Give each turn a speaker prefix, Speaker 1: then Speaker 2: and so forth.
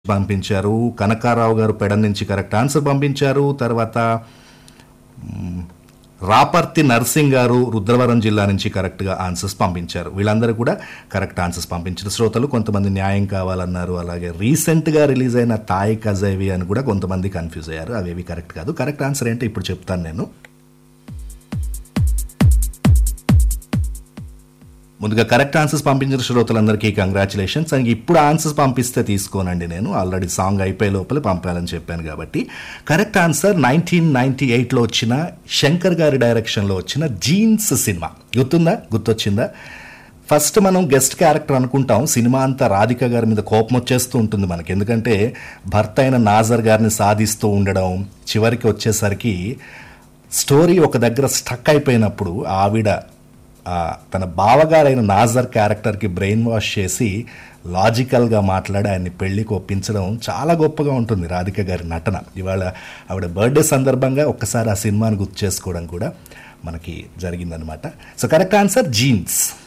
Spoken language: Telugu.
Speaker 1: పంపించారు కనకారావు గారు పెడ నుంచి కరెక్ట్ ఆన్సర్ పంపించారు తర్వాత మ్, రాపర్తి నర్సింగ్ గారు రుద్రవరం జిల్లా నుంచి కరెక్ట్గా ఆన్సర్స్ పంపించారు వీళ్ళందరూ కూడా కరెక్ట్ ఆన్సర్స్ పంపించిన శ్రోతలు కొంతమంది న్యాయం కావాలన్నారు అలాగే రీసెంట్గా రిలీజ్ అయిన తాయ్ కజైవి అని కూడా కొంతమంది కన్ఫ్యూజ్ అయ్యారు అవేవి కరెక్ట్ కాదు కరెక్ట్ ఆన్సర్ ఏంటో ఇప్పుడు చెప్తాను నేను ముందుగా కరెక్ట్ ఆన్సర్స్ పంపించిన శ్రోతలందరికీ కంగ్రాచులేషన్స్ అండ్ ఇప్పుడు ఆన్సర్స్ పంపిస్తే తీసుకోనండి నేను ఆల్రెడీ సాంగ్ అయిపోయే లోపల పంపాలని చెప్పాను కాబట్టి కరెక్ట్ ఆన్సర్ నైన్టీన్ నైన్టీ ఎయిట్లో వచ్చిన శంకర్ గారి డైరెక్షన్లో వచ్చిన జీన్స్ సినిమా గుర్తుందా గుర్తొచ్చిందా ఫస్ట్ మనం గెస్ట్ క్యారెక్టర్ అనుకుంటాం సినిమా అంతా రాధిక గారి మీద కోపం వచ్చేస్తూ ఉంటుంది మనకి ఎందుకంటే భర్త అయిన నాజర్ గారిని సాధిస్తూ ఉండడం చివరికి వచ్చేసరికి స్టోరీ ఒక దగ్గర స్టక్ అయిపోయినప్పుడు ఆవిడ ఆ, తన బావగారైన నాజర్ క్యారెక్టర్కి బ్రెయిన్ వాష్ చేసి లాజికల్గా మాట్లాడి ఆయన్ని పెళ్లికి ఒప్పించడం చాలా గొప్పగా ఉంటుంది రాధిక గారి నటన ఇవాళ ఆవిడ బర్త్డే సందర్భంగా ఒక్కసారి ఆ సినిమాని గుర్తు చేసుకోవడం కూడా మనకి జరిగిందనమాట సో కరెక్ట్ ఆన్సర్ జీన్స్